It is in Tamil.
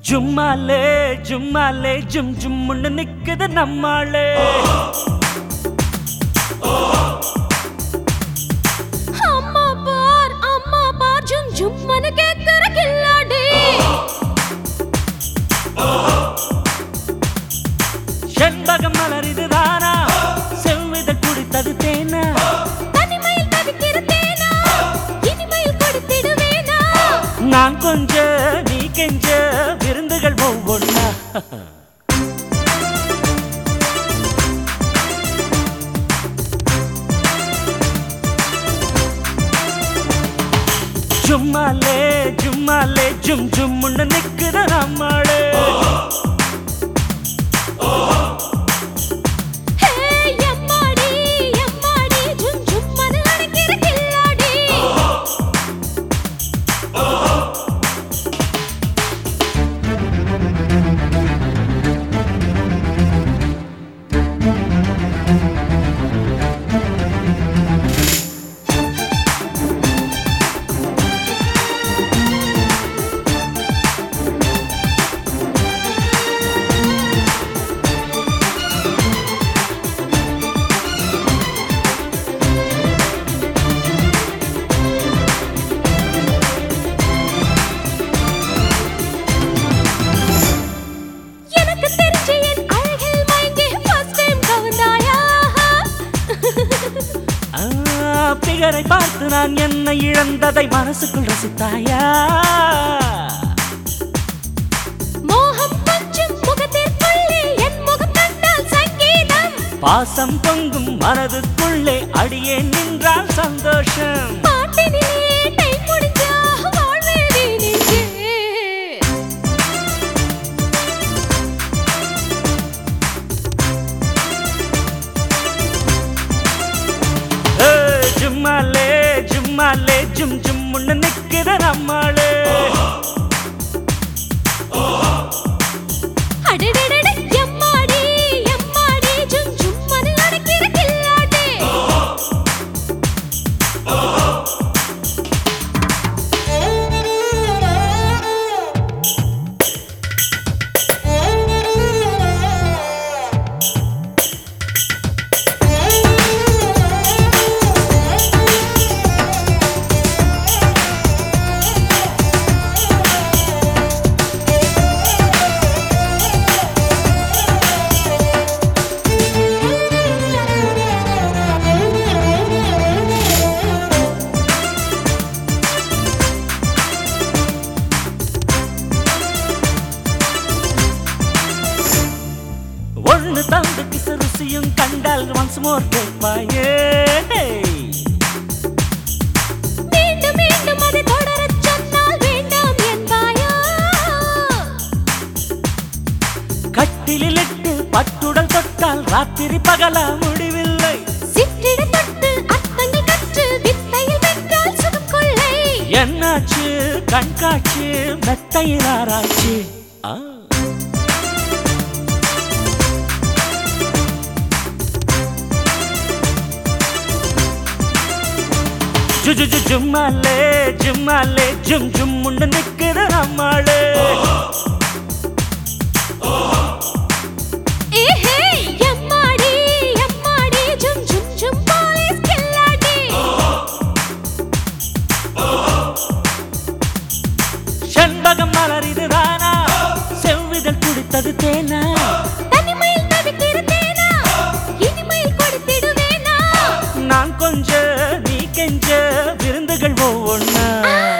ஜும்மாலே ஜும்மாலே ஜும் ஜும்முன்னு நிக்குது நம்மாளே அம்மா பார் அம்மா பார் ஜும் ஜும்மனு கேக்குற கில்லாடி செண்பகம் மலர் தானா செவ்விதழ் குடித்தது தேனா தனிமையில் தவிக்கிற தேனா இனிமையில் கொடுத்திடுவேனா நான் கொஞ்ச நீ கெஞ்ச விருந்துகள் ஒவ்வொன்னா ஜும்மாலே ஜும்மாலே ஜும் ஜும்முன்னு நிக்குத நம்மாளே ஹே எம்மாடி எம்மாடி ஜும் ஜும்மனு அடிக்கிற கில்லாடி எனக்கு தெரிஞ்ச என் அழகில் மயங்கி ஃபர்ஸ்ட் டைம் கவுந்தாயா ஆ, பிகரை பார்த்து நான் என்னை இழந்ததை மனசுக்குள் ரசித்தாயா மோகம் கொஞ்சம் முகத்திற்குள்ளே என் முகம் கண்டால் சங்கீதம் பாசம் பொங்கும் மனதுக்குள்ளே அடியே நின்றால் சந்தோஷம் பாட்டினிலே டை முடிஞ்சா வாழ்வேதி நெஞ்சே ஏ, ஜும்மாலே ஜும்மாலே ஜும் ஜும்முன்னு நிக்கிற நம்மாளே அடடடட எம்மாடி எம்மாடி ஜும் ஜும்மனு அடிக்கிற கில்லாடி ஒண்ணு தந்து கிசு ருசியும் கண்டால் ஒன்ஸ் மோர் கேட்பாயே மீண்டும் மீண்டும் அதை தொடரச் சொன்னால் வேண்டாம் என்பாயா கட்டிலில் இட்டு பட்டுடல் தொட்டால் ராத்திரி பகலா முடிவில்லை சிற்றிட தொட்டு அர்த்தங்கள் கற்று வித்தையில் வென்றால் சுகம் கொள்ளை என்னாச்சு கண்காட்சி மெத்தையில் ஆராய்ச்சி ஆ. ஜு ஜு ஜு ஜும்மாலே ஜும்மாலே ஜும் ஜும் முன்னு நிக்கிற நம்மாளே ஏஹே எம்மாடி எம்மாடி ஜும் ஜும் ஜும் போலீஸ் கில்லாடி செண்பகம் மலர் இதுதானா செவ்விதழ் குடித்தது தேனா தனிமையில் தவிக்கிற தேனா இனிமையில் கொடுத்திடுவேனா நான் கொஞ்ச நீ கெஞ்ச விருந்துகள் ஒவ்வொன்னா ஆ